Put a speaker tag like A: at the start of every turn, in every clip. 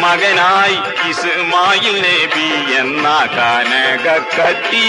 A: മകനായി ഇസ്മായിൽ നബി എന്ന കനകക്കത്തി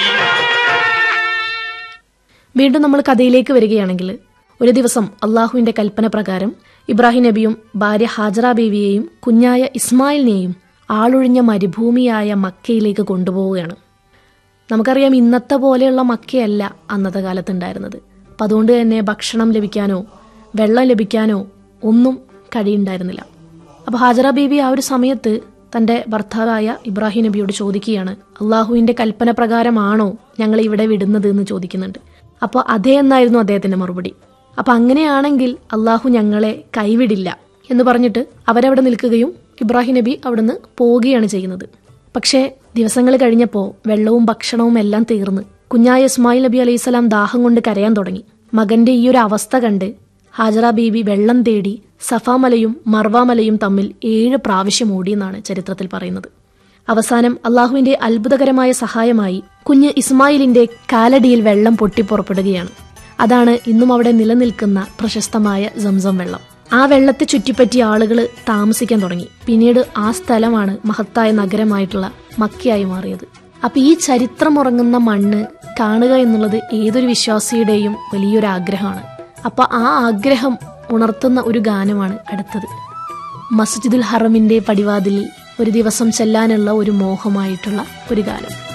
B: വീണ്ടും നമ്മൾ കഥയിലേക്ക് വരികയാണെങ്കിൽ ഒരു ദിവസം അള്ളാഹുവിന്റെ കൽപ്പന പ്രകാരം ഇബ്രാഹിം നബിയും ഭാര്യ ഹാജറ ബീവിയെയും കുഞ്ഞായ ഇസ്മായിലിനെയും ആളൊഴിഞ്ഞ മരുഭൂമിയായ മക്കയിലേക്ക് കൊണ്ടുപോവുകയാണ് നമുക്കറിയാം ഇന്നത്തെ പോലെയുള്ള മക്കയല്ല അന്നത്തെ കാലത്തുണ്ടായിരുന്നത് അപ്പം അതുകൊണ്ട് തന്നെ ഭക്ഷണം ലഭിക്കാനോ വെള്ളം ലഭിക്കാനോ ഒന്നും കഴിയുണ്ടായിരുന്നില്ല അപ്പോൾ ഹാജറ ബീവി ആ ഒരു സമയത്ത് തന്റെ ഭർത്താവായ ഇബ്രാഹിം നബിയോട് ചോദിക്കുകയാണ് അള്ളാഹുവിന്റെ കൽപ്പന പ്രകാരമാണോ ഞങ്ങൾ ഇവിടെ വിടുന്നത് എന്ന് ചോദിക്കുന്നുണ്ട് അപ്പോൾ അതേ എന്നായിരുന്നു അദ്ദേഹത്തിന്റെ മറുപടി അപ്പൊ അങ്ങനെയാണെങ്കിൽ അള്ളാഹു ഞങ്ങളെ കൈവിടില്ല എന്ന് പറഞ്ഞിട്ട് അവരവിടെ നിൽക്കുകയും ഇബ്രാഹിം നബി അവിടുന്ന് പോവുകയാണ് ചെയ്യുന്നത് പക്ഷേ ദിവസങ്ങൾ കഴിഞ്ഞപ്പോൾ വെള്ളവും ഭക്ഷണവും എല്ലാം തീർന്ന് കുഞ്ഞായ ഇസ്മായിൽ നബി അലൈഹിസ്സലാം ദാഹം കൊണ്ട് കരയാൻ തുടങ്ങി മകന്റെ ഈ ഒരു അവസ്ഥ കണ്ട് ഹാജറ ബീബി വെള്ളം തേടി സഫാമലയും മർവാമലയും തമ്മിൽ ഏഴ് പ്രാവശ്യം ഓടിയെന്നാണ് ചരിത്രത്തിൽ പറയുന്നത് അവസാനം അള്ളാഹുവിന്റെ അത്ഭുതകരമായ സഹായമായി കുഞ്ഞ് ഇസ്മായിലിന്റെ കാലടിയിൽ വെള്ളം പൊട്ടിപ്പുറപ്പെടുകയാണ് അതാണ് ഇന്നും അവിടെ നിലനിൽക്കുന്ന പ്രശസ്തമായ സംസം വെള്ളം ആ വെള്ളത്തെ ചുറ്റിപ്പറ്റി ആളുകൾ താമസിക്കാൻ തുടങ്ങി പിന്നീട് ആ സ്ഥലമാണ് മഹത്തായ നഗരമായിട്ടുള്ള മക്കയായി മാറിയത് അപ്പൊ ഈ ചരിത്രം ഉറങ്ങുന്ന മണ്ണ് കാണുക എന്നുള്ളത് ഏതൊരു വിശ്വാസിയുടെയും വലിയൊരു ആഗ്രഹമാണ് അപ്പൊ ആ ആഗ്രഹം ഉണർത്തുന്ന ഒരു ഗാനമാണ് അടുത്തത് മസ്ജിദുൽ ഹറമിന്റെ പടിവാതിലിൽ ഒരു ദിവസം ചെല്ലാനുള്ള ഒരു മോഹമായിട്ടുള്ള ഒരു ഗാനം